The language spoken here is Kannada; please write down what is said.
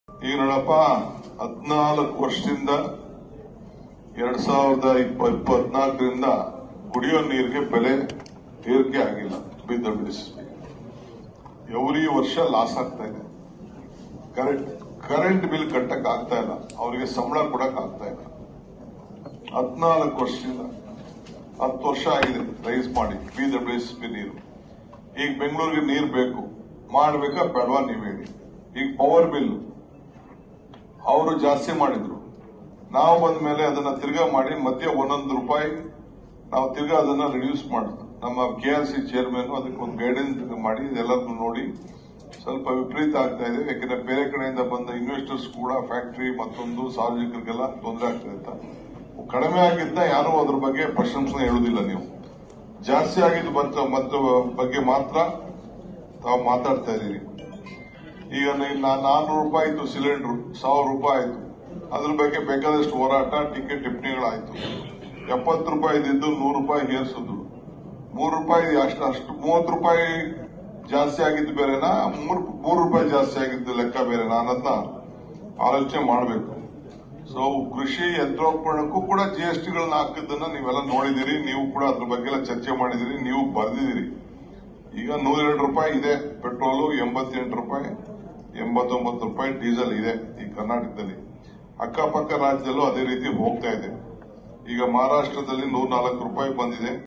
ಈಗ ನೋಡಪ್ಪ ಹದಿನಾಲ್ಕು ವರ್ಷದಿಂದ ಎರಡ್ ಸಾವಿರದ ಇಪ್ಪ ಇಪ್ಪತ್ನಾಲ್ಕರಿಂದ ಕುಡಿಯೋ ನೀರಿಗೆ ಬೆಲೆ ಏರಿಕೆ ಆಗಿಲ್ಲ ಬಿದ್ದ ಬಿಡಿಸಿ ಎವ್ರಿ ವರ್ಷ ಲಾಸ್ ಆಗ್ತಾ ಇದೆ ಕರೆಂಟ್ ಕರೆಂಟ್ ಬಿಲ್ ಕಟ್ಟಕ್ ಆಗ್ತಾ ಇಲ್ಲ ಅವರಿಗೆ ಸಂಬಳ ಕೊಡಕ್ ಆಗ್ತಾ ಇಲ್ಲ ಹದಿನಾಲ್ಕು ವರ್ಷದಿಂದ ಹತ್ತು ವರ್ಷ ಆಗಿದೆ ರೈಸ್ ಮಾಡಿ ಬಿ ಡಬ್ಲ್ಯೂ ಎಸ್ ಪಿ ನೀರು ಈಗ ಬೆಂಗಳೂರಿಗೆ ನೀರು ಬೇಕು ಮಾಡ್ಬೇಕಾ ಬೇಡವಾ ನೀವು ಹೇಳಿ ಈಗ ಪವರ್ ಬಿಲ್ ಅವರು ಜಾಸ್ತಿ ಮಾಡಿದ್ರು ನಾವು ಬಂದ ಮೇಲೆ ಅದನ್ನ ತಿರ್ಗಾ ಮಾಡಿ ಮಧ್ಯ ಒಂದೊಂದು ರೂಪಾಯಿ ನಾವು ತಿರ್ಗಾ ಅದನ್ನ ರಿಡ್ಯೂಸ್ ಮಾಡಿದ್ವಿ ನಮ್ಮ ಕೆ ಆರ್ ಸಿ ಚೇರ್ಮನ್ ಅದಕ್ಕೆ ಒಂದು ಗೈಡೆನ್ಸ್ ಮಾಡಿ ಇದೆಲ್ಲದನ್ನು ನೋಡಿ ಸ್ವಲ್ಪ ವಿಪರೀತ ಆಗ್ತಾ ಇದೆ ಯಾಕಂದ್ರೆ ಬೇರೆ ಕಡೆಯಿಂದ ಬಂದ ಇನ್ವೆಸ್ಟರ್ಸ್ ಕೂಡ ಫ್ಯಾಕ್ಟರಿ ಮತ್ತೊಂದು ಸಾರ್ವಜನಿಕರಿಗೆಲ್ಲ ತೊಂದರೆ ಆಗ್ತಾ ಇದೆ ಅಂತ ಕಡಿಮೆ ಆಗಿದ್ದ ಯಾರು ಅದ್ರ ಬಗ್ಗೆ ಪ್ರಶಂಸನೆ ಹೇಳುದಿಲ್ಲ ನೀವು ಜಾಸ್ತಿ ಆಗಿದ್ದು ಬಂತ ಮತ್ತು ಬಗ್ಗೆ ಮಾತ್ರ ತಾವು ಮಾತಾಡ್ತಾ ಇದ್ದೀರಿ ಈಗ ನಾನ್ನೂರು ರೂಪಾಯಿ ಇತ್ತು ಸಿಲಿಂಡರ್ ಸಾವಿರ ರೂಪಾಯಿ ಆಯ್ತು ಅದ್ರ ಬಗ್ಗೆ ಬೇಕಾದಷ್ಟು ಹೋರಾಟ ಟಿಕೆಟ್ ಟಿಪ್ಪಣಿಗಳಾಯ್ತು ಎಪ್ಪತ್ತು ರೂಪಾಯಿ ಇದ್ದಿದ್ದು ನೂರು ರೂಪಾಯಿ ಏರ್ಸಿದ್ರು ಮೂರು ರೂಪಾಯಿ ಅಷ್ಟು ಅಷ್ಟು ಮೂವತ್ತು ರೂಪಾಯಿ ಜಾಸ್ತಿ ಆಗಿದ್ದು ಬೇರೆನಾ ಮೂರು ಮೂರು ರೂಪಾಯಿ ಜಾಸ್ತಿ ಆಗಿದ್ದು ಲೆಕ್ಕ ಬೇರೆನಾ ಅನ್ನೋದನ್ನ ಆಲೋಚನೆ ಮಾಡಬೇಕು ಸೊ ಕೃಷಿ ಯಂತ್ರೋಪಕರಣಕ್ಕೂ ಕೂಡ ಜಿ ಎಸ್ ಟಿಗಳನ್ನ ಹಾಕಿದ್ದನ್ನ ನೀವೆಲ್ಲ ನೋಡಿದಿರಿ ನೀವು ಕೂಡ ಅದ್ರ ಬಗ್ಗೆ ಎಲ್ಲ ಚರ್ಚೆ ಮಾಡಿದಿರಿ ನೀವು ಬರ್ದಿದ್ದೀರಿ ಈಗ ನೂರೆರಡು ರೂಪಾಯಿ ಇದೆ ಪೆಟ್ರೋಲು ಎಂಬತ್ತೆಂಟು ರೂಪಾಯಿ ಎಂಬತ್ತೊಂಬತ್ತು ರೂಪಾಯಿ ಡೀಸೆಲ್ ಇದೆ ಈ ಕರ್ನಾಟಕದಲ್ಲಿ ಅಕ್ಕಪಕ್ಕ ರಾಜ್ಯದಲ್ಲೂ ಅದೇ ರೀತಿ ಹೋಗ್ತಾ ಇದೆ ಈಗ ಮಹಾರಾಷ್ಟ್ರದಲ್ಲಿ ನೂರ ನಾಲ್ಕು ರೂಪಾಯಿ ಬಂದಿದೆ